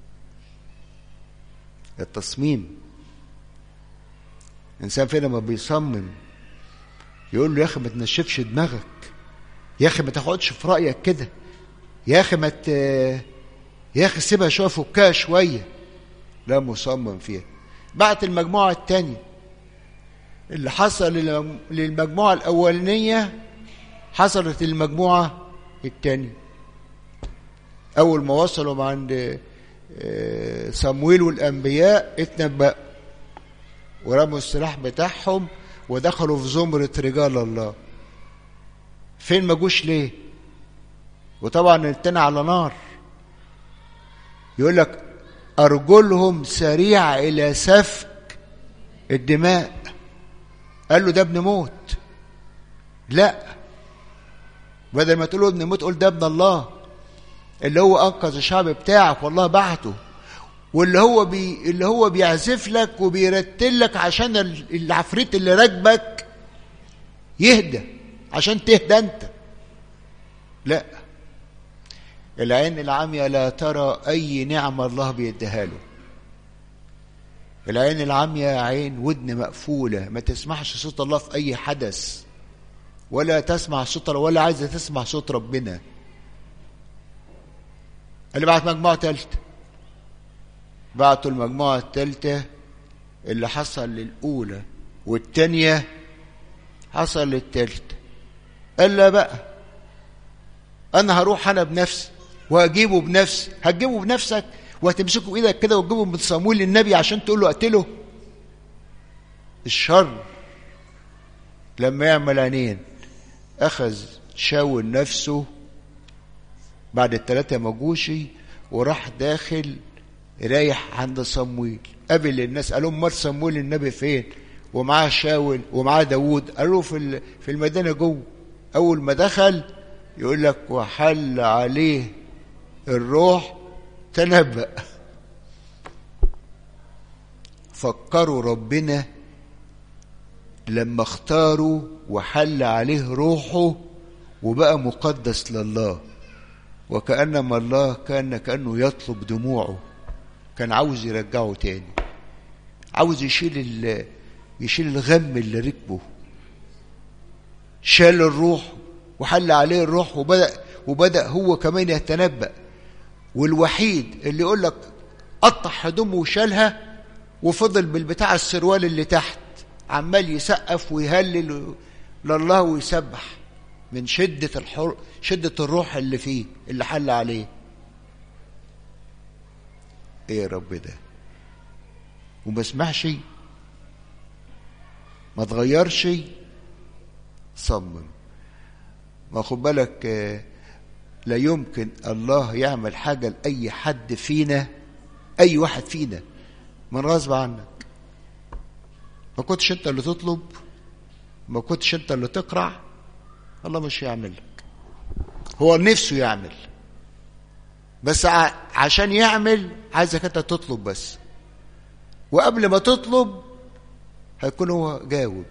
التصميم الانسان فين لما بيصمم يقول له يا اخي ما تنشفش دماغك يا اخي ما تاخدش في رايك كده يا اخي ما ت... يا اخي سيبها شويه فكها شويه لا مصمم فيها بعت المجموعه الثانيه اللي حصل للمجموعه الاولانيه حصلت للمجموعه الثانيه اول ما وصلوا عند صمويل والانبياء اتنبأوا ورموا السلاح بتاعهم ودخلوا في زمرة رجال الله فين ما جوش ليه وطبعا التاني على نار يقول لك أرجلهم سريعة إلى سفك الدماء قال له ده ابن موت لا بدل ما تقول ابن موت قول ده ابن الله اللي هو أنقذ الشعب بتاعك والله بعته واللي هو بي اللي هو بيعزف لك وبيرتل لك عشان العفريت اللي راكبك يهدى عشان تهدى انت لا العين العامية لا ترى أي نعمة الله بيديها له العين العامية عين ودن مقفولة ما تسمعش صوت الله في أي حدث ولا تسمع صوت الله ولا عايزة تسمع صوت ربنا اللي بعت مجموعة تالتة بعتوا المجموعة التالتة اللي حصل للأولى والتانية حصل للتالتة قال لا بقى أنا هروح أنا بنفسي وهجيبه بنفسي هتجيبه بنفسك وهتمسكه بإيدك كده وتجيبه من صمويل للنبي عشان تقول له اقتله الشر لما يعمل عينين أخذ شاول نفسه بعد الثلاثة مجوشي وراح داخل رايح عند صمويل قابل الناس قال لهم مر صمويل النبي فين ومعاه شاول ومعاه داوود قالوا في في المدينه جوه اول ما دخل يقول لك وحل عليه الروح تنبأ فكروا ربنا لما اختاروا وحل عليه روحه وبقى مقدس لله وكأنما الله كان كأنه يطلب دموعه كان عاوز يرجعه تاني عاوز يشيل يشيل الغم اللي ركبه شال الروح وحل عليه الروح وبدأ وبدأ هو كمان يتنبأ والوحيد اللي يقول لك قطع هدومه وشالها وفضل بالبتاع السروال اللي تحت عمال يسقف ويهلل لله ويسبح من شدة الحر شدة الروح اللي فيه اللي حل عليه ايه يا رب ده وما اسمعش ما تغيرش صمم ما خد بالك لا يمكن الله يعمل حاجة لأي حد فينا أي واحد فينا من غصب عنك ما كنتش أنت اللي تطلب ما كنتش أنت اللي تقرع الله مش هيعمل لك هو نفسه يعمل بس عشان يعمل عايزك انت تطلب بس وقبل ما تطلب هيكون هو جاوب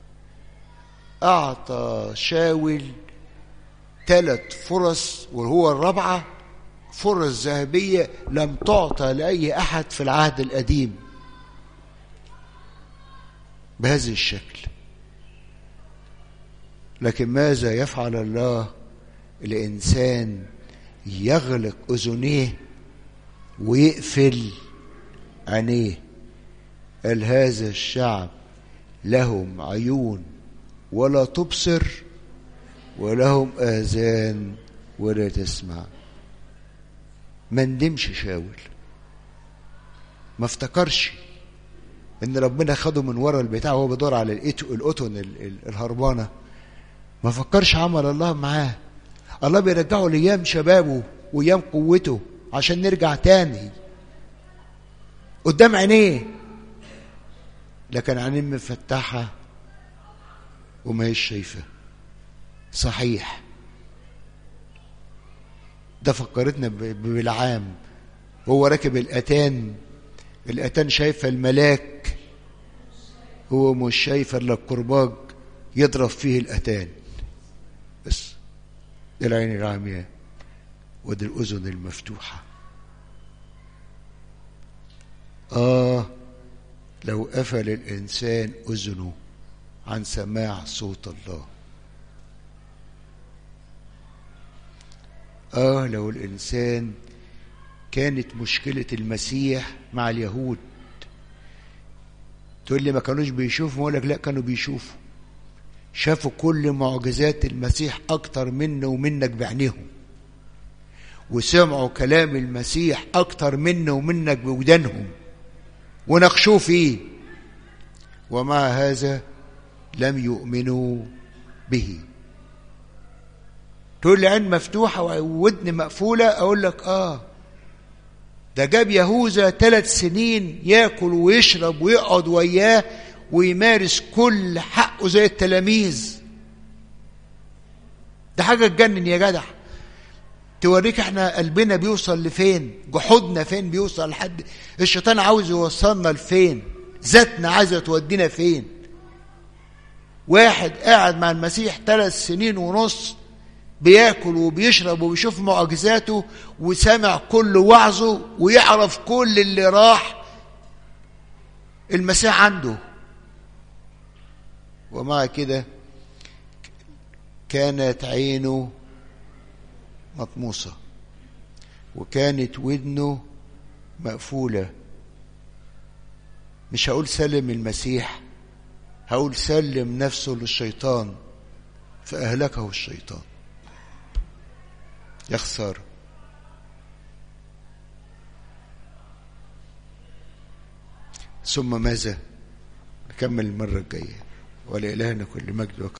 اعطى شاول ثلاث فرص وهو الرابعه فرص ذهبيه لم تعطى لاي احد في العهد القديم بهذا الشكل لكن ماذا يفعل الله الانسان يغلق اذنيه ويقفل عينيه قال هذا الشعب لهم عيون ولا تبصر ولهم اذان ولا تسمع ما ندمش شاول ما افتكرش ان ربنا خده من ورا البتاع وهو بيدور على القطن الهربانه ما فكرش عمل الله معاه الله بيرجعه لايام شبابه وايام قوته عشان نرجع تاني قدام عينيه لكن عينين مفتحه وما هيش شايفة صحيح ده فكرتنا بالعام هو راكب الأتان الأتان شايفة الملاك هو مش شايفة إلا الكرباج يضرب فيه الأتان بس دي العين العامية ودي الأذن المفتوحة آه لو قفل الإنسان أذنه عن سماع صوت الله آه لو الإنسان كانت مشكلة المسيح مع اليهود تقول لي ما كانوش بيشوفوا أقول لك لا كانوا بيشوفوا شافوا كل معجزات المسيح أكتر منا ومنك بعينيهم وسمعوا كلام المسيح أكتر منا ومنك بودانهم وناقشوه فيه ومع هذا لم يؤمنوا به تقول لي عين مفتوحة وودن مقفولة أقول لك آه ده جاب يهوذا ثلاث سنين ياكل ويشرب ويقعد وياه ويمارس كل حقه زي التلاميذ ده حاجة تجنن يا جدع توريك احنا قلبنا بيوصل لفين جحودنا فين بيوصل لحد الشيطان عاوز يوصلنا لفين ذاتنا عايزه تودينا فين واحد قاعد مع المسيح ثلاث سنين ونص بياكل وبيشرب وبيشوف معجزاته وسمع كل وعظه ويعرف كل اللي راح المسيح عنده ومع كده كانت عينه مطموسة وكانت ودنه مقفولة مش هقول سلم المسيح هقول سلم نفسه للشيطان فأهلكه الشيطان يا خسارة ثم ماذا نكمل المرة الجاية ولإلهنا كل مجد وكرم